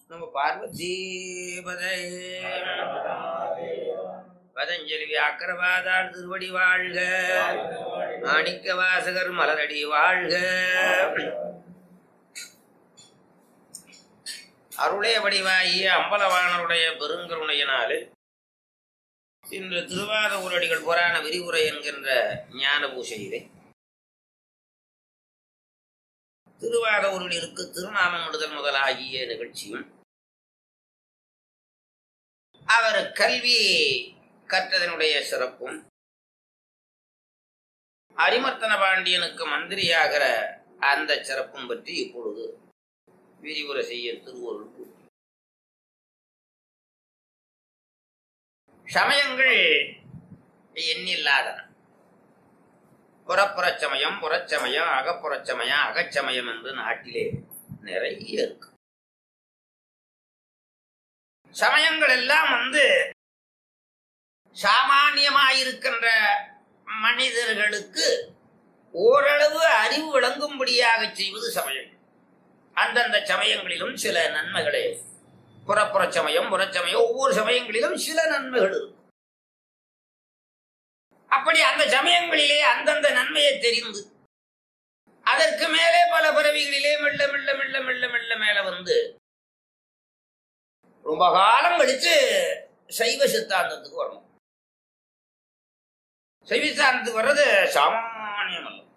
நம்ம பார்வதி பதே பதஞ்சலி வியாக்கரவாதாள் திருவடி வாழ்க மாணிக்க வாசகர் மலரடி வாழ்க அருளே வடிவாகிய அம்பலவாணருடைய பெருங்கருணையினாலே இன்று திருவாத ஊரடிகள் புராண விரிவுரை என்கின்ற ஞான பூசையிலே திருவாத ஊரடிகளுக்கு திருநாமம் விடுதல் முதலாகிய நிகழ்ச்சியும் அவர் கல்வி கற்றதனுடைய சிறப்பும் அரிமர்த்தன பாண்டியனுக்கு மந்திரியாகிற அந்த சிறப்பும் பற்றி இப்பொழுது விரிவுரை செய்ய திருவருள் கூட்டி சமயங்கள் எண்ணில்லாதன புறப்புறச் சமயம் புறச்சமயம் அகப்புறச் சமயம் அகச்சமயம் என்று நாட்டிலே நிறைய இருக்கு சமயங்கள் எல்லாம் வந்து சாமானியமாயிருக்கின்ற மனிதர்களுக்கு ஓரளவு அறிவு விளங்கும்படியாக செய்வது சமயம் அந்தந்த சமயங்களிலும் சில நன்மைகளே புறப்புற சமயம் புறச்சமயம் ஒவ்வொரு சமயங்களிலும் சில நன்மைகள் இருக்கும் அப்படி அந்த சமயங்களிலே அந்தந்த நன்மையை தெரிந்து அதற்கு மேலே பல பிறவிகளிலே மெல்ல மெல்ல மெல்ல மெல்ல மெல்ல மேல வந்து ரொம்ப காலம் கழிச்சு சைவ சித்தாந்தத்துக்கு வரணும் சைவ சித்தாந்தத்துக்கு வர்றது சாமானியம் அல்ல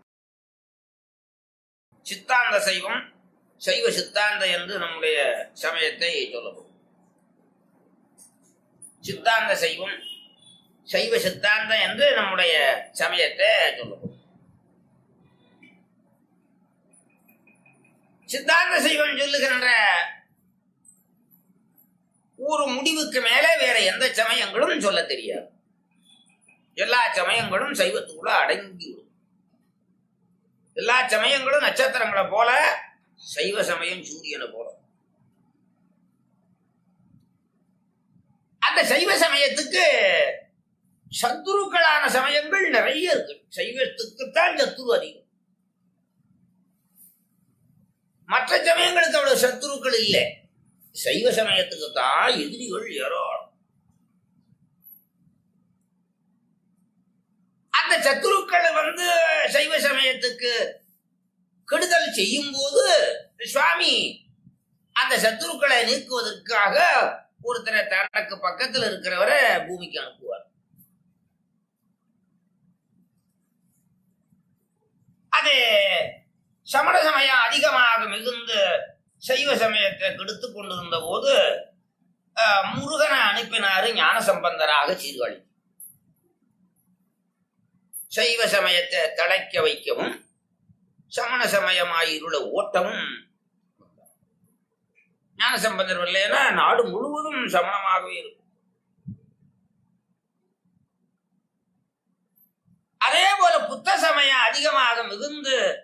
சித்தாந்த சைவம் சைவ சித்தாந்த என்று நம்முடைய சமயத்தை சொல்லப்படும் சித்தாந்த சைவம் சைவ சித்தாந்தம் என்று நம்முடைய சமயத்தை சொல்லப்படும் சித்தாந்த சைவம் சொல்லுகின்ற ஒரு முடிவுக்கு மேலே வேற எந்த சமயங்களும் சொல்ல தெரியாது எல்லா சமயங்களும் சைவத்துக்குள்ள அடங்கிவிடும் எல்லா சமயங்களும் நட்சத்திரங்களை போல சைவ சமயம் சூரியனை போல அந்த சைவ சமயத்துக்கு சத்துருக்களான சமயங்கள் நிறைய இருக்கு சைவத்துக்குத்தான் சத்துரு அதிகம் மற்ற சமயங்களுக்கு அவ்வளவு சத்துருக்கள் இல்லை சைவ சமயத்துக்கு தான் எதிரிகள் ஏராளம் அந்த சத்துருக்கள் வந்து சைவ சமயத்துக்கு கெடுதல் செய்யும் போது சுவாமி அந்த சத்துருக்களை நீக்குவதற்காக ஒருத்தரை தனக்கு பக்கத்தில் இருக்கிறவரை பூமிக்கு அனுப்புவார் அது சமண சமயம் அதிகமாக மிகுந்து சைவ சமயத்தை கெடுத்து கொண்டிருந்த போது முருகனை அனுப்பினாரு ஞான சம்பந்தராக சீர்காழி சைவ சமயத்தை தழைக்க வைக்கவும் சமண சமயமாயிருள ஓட்டமும் ஞான சம்பந்தர் இல்லைன்னா நாடு முழுவதும் சமணமாகவே இருக்கும் அதே போல புத்த சமயம் அதிகமாக மிகுந்து